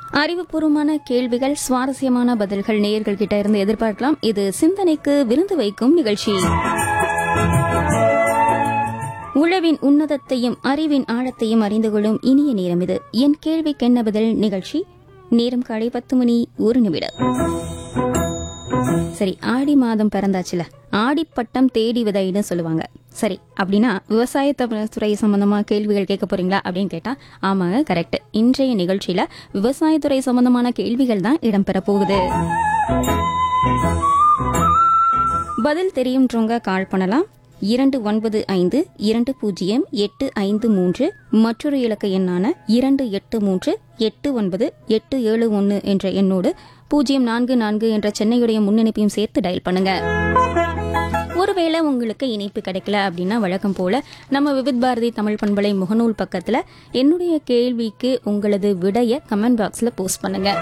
அறிவுபூர்வமான கேள்விகள் சுவாரஸ்யமான பதில்கள் நேயர்கள் கிட்ட இருந்து எதிர்பார்க்கலாம் இது சிந்தனைக்கு விருந்து வைக்கும் நிகழ்ச்சி உழவின் உன்னதத்தையும் அறிவின் ஆழத்தையும் அறிந்து கொள்ளும் இனிய நேரம் இது என் கேள்விக்கென்ன பதில் நிகழ்ச்சி நேரம் காலை பத்து மணி ஒரு நிமிடம் சரி ஆடி மாதம் பிறந்தாச்சுல ஆடிப்பட்டம் தேடி விதைன்னு சொல்லுவாங்க சரி அப்படின்னா விவசாயத்தை துறை சம்பந்தமா கேள்விகள் கேட்க போறீங்களா அப்படின்னு கேட்டா ஆமாங்க கரெக்ட் இன்றைய நிகழ்ச்சியில விவசாயத்துறை சம்பந்தமான கேள்விகள் தான் இடம்பெற போகுது பதில் தெரியுன்றவங்க கால் பண்ணலாம் இரண்டு ஒன்பது ஐந்து இரண்டு பூஜ்ஜியம் எட்டு ஐந்து மூன்று மற்றொரு இலக்க எண்ணான இரண்டு எட்டு மூன்று எட்டு ஒன்பது எட்டு ஏழு ஒன்று என்ற எண்ணோடு பூஜ்ஜியம் நான்கு நான்கு என்ற சென்னையுடைய முன்னிணைப்பையும் சேர்த்து டயல் பண்ணுங்க ஒருவேளை உங்களுக்கு இணைப்பு கிடைக்கல அப்படின்னா வழக்கம் போல நம்ம விவித் பாரதி தமிழ் பண்பலை முகநூல் பக்கத்துல என்னுடைய கேள்விக்கு உங்களது விடைய கமெண்ட் பாக்ஸ்ல போஸ்ட் பண்ணுங்க